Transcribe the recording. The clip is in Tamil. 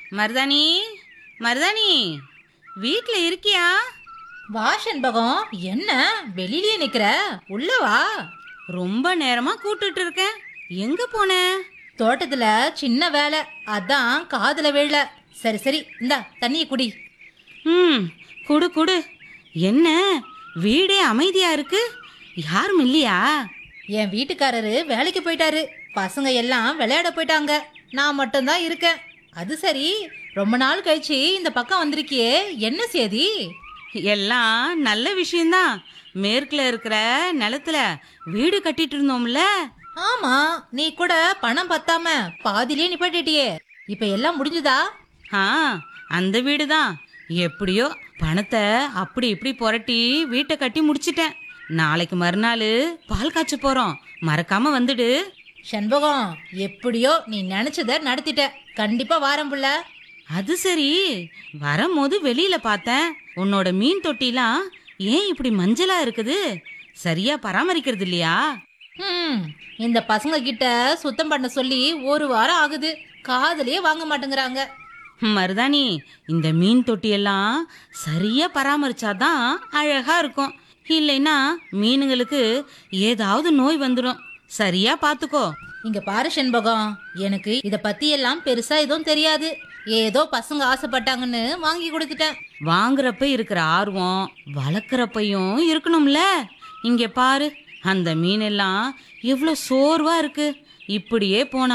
மருதாணி மருதாணி வீட்ல இருக்கியா வா செண்பகம் என்ன வெளியிலயே நிக்கிற உள்ள வா ரொம்ப நேரமா கூப்பிட்டுட்டு இருக்கேன் எங்க போன தோட்டத்துல சின்ன வேலை அதான் காதுல விழல சரி சரி இந்தா தண்ணிய குடி ம் குடு குடு என்ன வீடே அமைதியா இருக்கு யாரும் இல்லையா என் வீட்டுக்காரரு வேலைக்கு போயிட்டாரு பசங்க எல்லாம் விளையாட போயிட்டாங்க நான் மட்டும்தான் இருக்கேன் அது சரி ரொம்ப நாள் கழிச்சு இந்த பக்கம் வந்திருக்கியே என்ன சேதி எல்லாம் நல்ல விஷயம்தான் மேற்குல இருக்கிற நிலத்துல வீடு கட்டிட்டு இருந்தோம்ல ஆமா நீ கூட பணம் பத்தாம பாதியிலே நிப்பாட்டிட்டியே இப்ப எல்லாம் முடிஞ்சுதா ஆ அந்த வீடு தான் எப்படியோ பணத்தை அப்படி இப்படி புரட்டி வீட்டை கட்டி முடிச்சிட்டேன் நாளைக்கு மறுநாள் பால் காய்ச்ச போறோம் மறக்காம வந்துடு செண்பகம் எப்படியோ நீ நினைச்சத நடத்திட்ட கண்டிப்பா வாரம் புள்ள அது சரி வரும்போது வெளியில பார்த்தேன் உன்னோட மீன் தொட்டிலாம் ஏன் இப்படி மஞ்சளா இருக்குது சரியா பராமரிக்கிறது இல்லையா ம் இந்த பசங்க கிட்ட சுத்தம் பண்ண சொல்லி ஒரு வாரம் ஆகுது காதுலயே வாங்க மாட்டேங்கிறாங்க மருதாணி இந்த மீன் தொட்டியெல்லாம் சரியா பராமரிச்சாதான் அழகா இருக்கும் இல்லைன்னா மீனுங்களுக்கு ஏதாவது நோய் வந்துடும் சரியா பாத்துக்கோ இங்க பாரு செண்பகம் எனக்கு இத பத்தி எல்லாம் பெருசா எதுவும் தெரியாது ஏதோ பசங்க ஆசைப்பட்டாங்கன்னு வாங்கி கொடுத்துட்டேன் வாங்குறப்ப இருக்கிற ஆர்வம் வளர்க்குறப்பையும் இருக்கணும்ல இங்க பாரு அந்த மீனெல்லாம் எவ்வளோ சோர்வா இருக்கு இப்படியே போனா